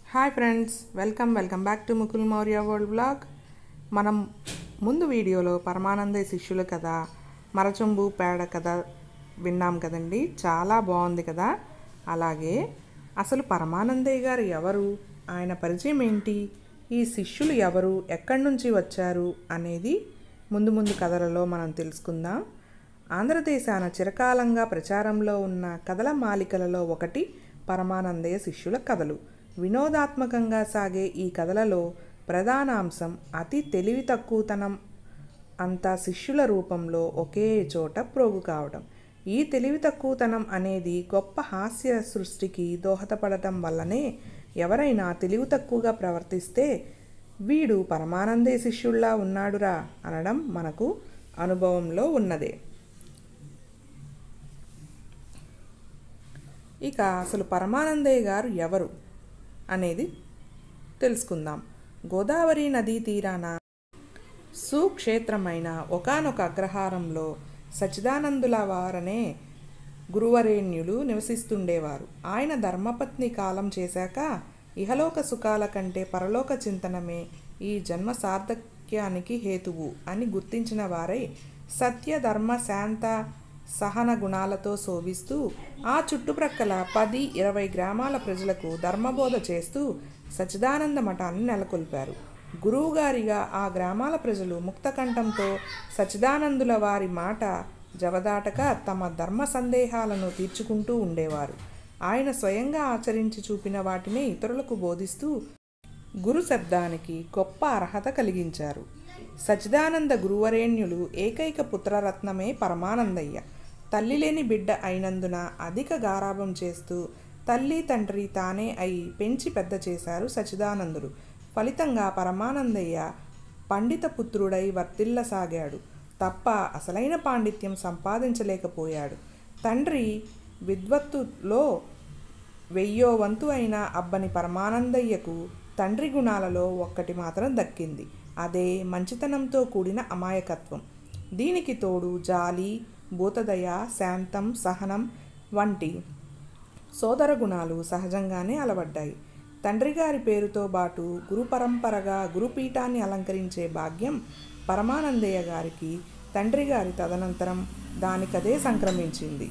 hi friends welcome welcome back to Mukul Maurya world blog మనం ముందు వీడియోలో పరమానంద శిష్యుల కథ మరచంబు పేడ కథ విన్నాం కదండి చాలా బాగుంది కదా అలాగే అసలు పరమానందయ్య గారు ఎవరు ఆయన పరిచయం ఏంటి ఈ శిష్యులు ఎవరు ఎక్కడి నుంచి వచ్చారు అనేది ముందు ముందు కథలలో మనం తెలుసుకుందాం ఆంధ్రదేశాన చిరకాలంగా ప్రచారంలో ఉన్న కథల మాలికలలో ఒకటి పరమానందయ్య శిష్యుల కథలు వినోదాత్మకంగా సాగే ఈ కథలలో ప్రధాన అంశం అతి తెలివి తక్కువతనం అంతా శిష్యుల రూపంలో ఒకే చోట ప్రోగు కావడం ఈ తెలివి తక్కువతనం అనేది గొప్ప హాస్య సృష్టికి దోహదపడటం వల్లనే ఎవరైనా తెలివి తక్కువగా ప్రవర్తిస్తే వీడు పరమానందే శిష్యుల్లా ఉన్నాడురా అనడం మనకు అనుభవంలో ఉన్నదే ఇక అసలు పరమానందయ్య గారు ఎవరు అనేది తెలుసుకుందాం గోదావరి నదీ తీరాన సుక్షేత్రమైన ఒకానొక అగ్రహారంలో సచిదానందుల వారనే గురువరేణ్యులు నివసిస్తుండేవారు ఆయన ధర్మపత్ని కాలం చేశాక ఇహలోక సుఖాల కంటే పరలోక చింతనమే ఈ జన్మ సార్థక్యానికి హేతువు అని గుర్తించిన వారై సత్య ధర్మ శాంత సహన గుణాలతో శోభిస్తూ ఆ చుట్టుప్రక్కల పది ఇరవై గ్రామాల ప్రజలకు ధర్మబోధ చేస్తూ సచిదానంద మఠాన్ని నెలకొల్పారు గురువుగారిగా ఆ గ్రామాల ప్రజలు ముక్తకంఠంతో సచిదానందుల వారి మాట జవదాటక తమ ధర్మ సందేహాలను తీర్చుకుంటూ ఉండేవారు ఆయన స్వయంగా ఆచరించి చూపిన వాటిని ఇతరులకు బోధిస్తూ గురు శబ్దానికి గొప్ప అర్హత కలిగించారు సచిదానంద గురువరేణ్యులు ఏకైక పుత్రరత్నమే పరమానందయ్య తల్లి లేని బిడ్డ అయినందున అధిక గారాభం చేస్తూ తల్లి తండ్రి తానే అయి పెంచి పెద్ద చేశారు సచిదానందుడు ఫలితంగా పరమానందయ్య పండిత పుత్రుడై వర్తిల్లసాగాడు తప్ప అసలైన పాండిత్యం సంపాదించలేకపోయాడు తండ్రి విద్వత్తులో వెయ్యో వంతు అయిన అబ్బని పరమానందయ్యకు తండ్రి గుణాలలో ఒక్కటి మాత్రం దక్కింది అదే మంచితనంతో కూడిన అమాయకత్వం దీనికి తోడు జాలి భూతదయ శాంతం సహనం వంటి సోదర గుణాలు సహజంగానే అలవడ్డాయి తండ్రి గారి పేరుతో పాటు గురు పరంపరగా గురుపీఠాన్ని అలంకరించే భాగ్యం పరమానందయ్య గారికి తండ్రి గారి తదనంతరం దానికదే సంక్రమించింది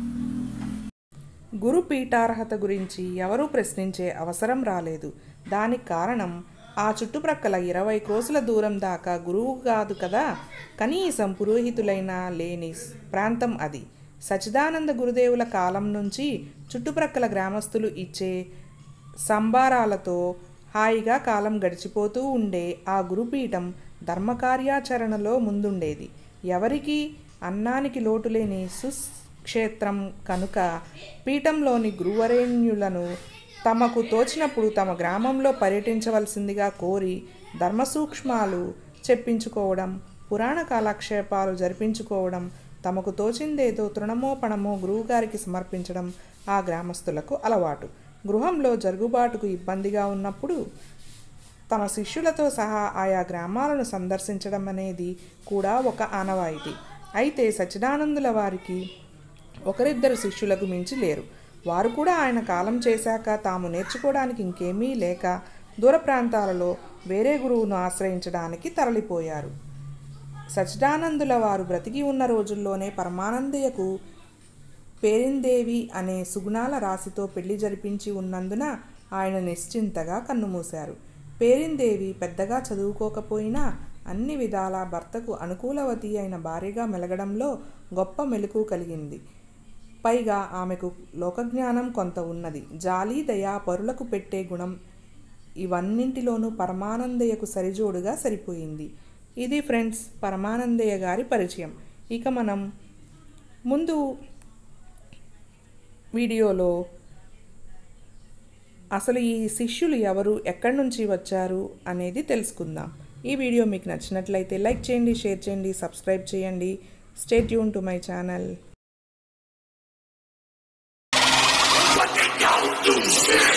గురు పీఠార్హత గురించి ఎవరూ ప్రశ్నించే అవసరం రాలేదు దానికి కారణం ఆ చుట్టుప్రక్కల ఇరవై క్రోసుల దూరం దాకా గురువు కాదు కదా కనీసం పురోహితులైన లేని ప్రాంతం అది సచిదానంద గురుదేవుల కాలం నుంచి చుట్టుప్రక్కల గ్రామస్తులు ఇచ్చే సంబారాలతో హాయిగా కాలం గడిచిపోతూ ఉండే ఆ గురుపీఠం ధర్మకార్యాచరణలో ముందుండేది ఎవరికి అన్నానికి లోటు లేని సుక్షేత్రం కనుక పీఠంలోని గురువరేణ్యులను తమకు తోచినప్పుడు తమ గ్రామంలో పర్యటించవలసిందిగా కోరి ధర్మసూక్ష్మాలు చెప్పించుకోవడం పురాణ కాలక్షేపాలు జరిపించుకోవడం తమకు తోచిందేదో తృణమోపణమో గురువుగారికి సమర్పించడం ఆ గ్రామస్తులకు అలవాటు గృహంలో జరుగుబాటుకు ఇబ్బందిగా ఉన్నప్పుడు తమ శిష్యులతో సహా ఆయా గ్రామాలను సందర్శించడం అనేది కూడా ఒక ఆనవాయితీ అయితే సచిదానందుల వారికి ఒకరిద్దరు శిష్యులకు మించి లేరు వారు కూడా ఆయన కాలం చేశాక తాము నేర్చుకోవడానికి ఇంకేమీ లేక దూర ప్రాంతాలలో వేరే గురువును ఆశ్రయించడానికి తరలిపోయారు సచిదానందుల వారు బ్రతికి ఉన్న రోజుల్లోనే పరమానందయ్యకు పేరిందేవి అనే సుగుణాల రాశితో పెళ్లి జరిపించి ఉన్నందున ఆయన నిశ్చింతగా కన్నుమూశారు పేరిందేవి పెద్దగా చదువుకోకపోయినా అన్ని విధాల భర్తకు అనుకూలవతి అయిన భార్యగా మెలగడంలో గొప్ప మెలకు కలిగింది పైగా ఆమెకు లోకజ్ఞానం కొంత ఉన్నది జాలి దయ పరులకు పెట్టే గుణం ఇవన్నింటిలోనూ పరమానందయ్యకు సరిజోడుగా సరిపోయింది ఇది ఫ్రెండ్స్ పరమానందయ్య గారి పరిచయం ఇక మనం ముందు వీడియోలో అసలు ఈ శిష్యులు ఎవరు ఎక్కడి నుంచి వచ్చారు అనేది తెలుసుకుందాం ఈ వీడియో మీకు నచ్చినట్లయితే లైక్ చేయండి షేర్ చేయండి సబ్స్క్రైబ్ చేయండి stay tune to my channel